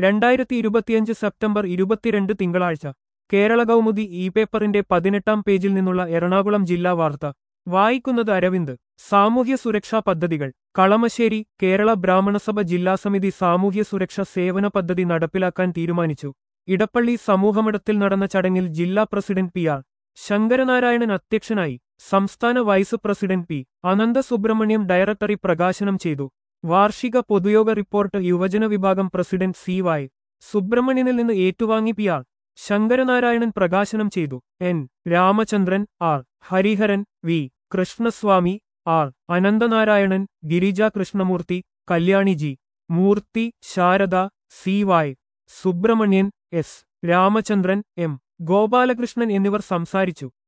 രണ്ടായിരത്തി ഇരുപത്തിയഞ്ച് സെപ്റ്റംബർ ഇരുപത്തിരണ്ട് തിങ്കളാഴ്ച കേരള കൗമുദി ഇ പേപ്പറിന്റെ പതിനെട്ടാം പേജിൽ നിന്നുള്ള എറണാകുളം ജില്ലാ വാർത്ത വായിക്കുന്നത് അരവിന്ദ് സാമൂഹ്യ സുരക്ഷാ പദ്ധതികൾ കളമശ്ശേരി കേരള ബ്രാഹ്മണസഭ ജില്ലാ സമിതി സാമൂഹ്യ സുരക്ഷ സേവന പദ്ധതി നടപ്പിലാക്കാൻ തീരുമാനിച്ചു ഇടപ്പള്ളി സമൂഹമഠത്തിൽ നടന്ന ചടങ്ങിൽ ജില്ലാ പ്രസിഡന്റ് പി ആർ ശങ്കരനാരായണൻ അധ്യക്ഷനായി സംസ്ഥാന vice president P Anantha Subramaniam directory പ്രകാശനം ചെയ്തു വാർഷിക പൊതുയോഗ റിപ്പോർട്ട് യുവജന വിഭാഗം പ്രസിഡന്റ് സി വൈ സുബ്രഹ്മണ്യനിൽ നിന്ന് ഏറ്റുവാങ്ങി പി ആർ ശങ്കരനാരായണൻ പ്രകാശനം ചെയ്തു N Ramachandran R Hariharan V Krishnaswamy R Ananthanarayanan Girija Krishnamurthy Kalyani G Murthy Sarada C Y Subramanian S Ramachandran M Gopalakrishnan എന്നിവർ സംസാരിച്ചു